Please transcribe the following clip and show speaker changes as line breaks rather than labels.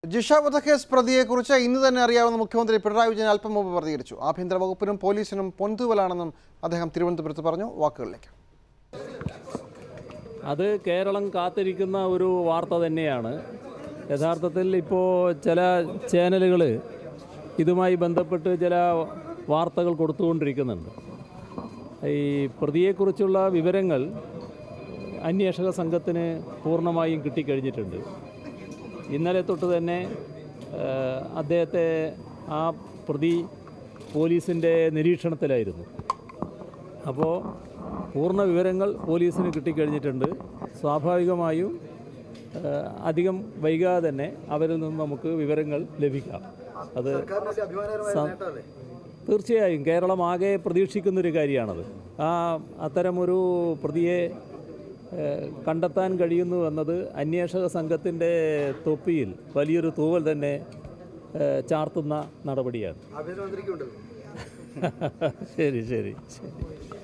ജിഷ വധക്കേസ് പ്രതിയെക്കുറിച്ച് ഇന്ന് തന്നെ അറിയാവുന്ന മുഖ്യമന്ത്രി പിണറായി വിജയൻ അല്പം മുമ്പ് പ്രതികരിച്ചു ആഭ്യന്തര വകുപ്പിനും പോലീസിനും പൊൻതൂവലാണെന്നും അദ്ദേഹം തിരുവനന്തപുരത്ത് പറഞ്ഞു വാക്കുകളിലേക്ക്
അത് കേരളം കാത്തിരിക്കുന്ന ഒരു വാർത്ത തന്നെയാണ് യഥാർത്ഥത്തിൽ ഇപ്പോൾ ചില ചാനലുകൾ ഇതുമായി ബന്ധപ്പെട്ട് ചില വാർത്തകൾ കൊടുത്തുകൊണ്ടിരിക്കുന്നുണ്ട് ഈ പ്രതിയെക്കുറിച്ചുള്ള വിവരങ്ങൾ അന്വേഷക സംഘത്തിന് പൂർണ്ണമായും കിട്ടിക്കഴിഞ്ഞിട്ടുണ്ട് ഇന്നലെ തൊട്ട് തന്നെ ആ, അദ്ദേഹത്തെ ആ പ്രതി പോലീസിൻ്റെ നിരീക്ഷണത്തിലായിരുന്നു അപ്പോൾ പൂർണ്ണ വിവരങ്ങൾ പോലീസിന് കിട്ടിക്കഴിഞ്ഞിട്ടുണ്ട് സ്വാഭാവികമായും ആ, അധികം വൈകാതെ തന്നെ അവരിൽ നിന്ന് നമുക്ക് വിവരങ്ങൾ ലഭിക്കാം അത് സ- തീർച്ചയായും കേരളം ആകെ പ്രതീക്ഷിക്കുന്നൊരു കാര്യമാണത് ആ അത്തരമൊരു പ്രതിയെ ആ, കണ്ടെത്താൻ കഴിയുന്നു എന്നത് അന്വേഷക സംഘത്തിൻ്റെ തൊപ്പിയിൽ വലിയൊരു തൂവൽ തന്നെ ആ, ചാർത്തുന്ന നടപടിയാണ് ശരി ശരി ശരി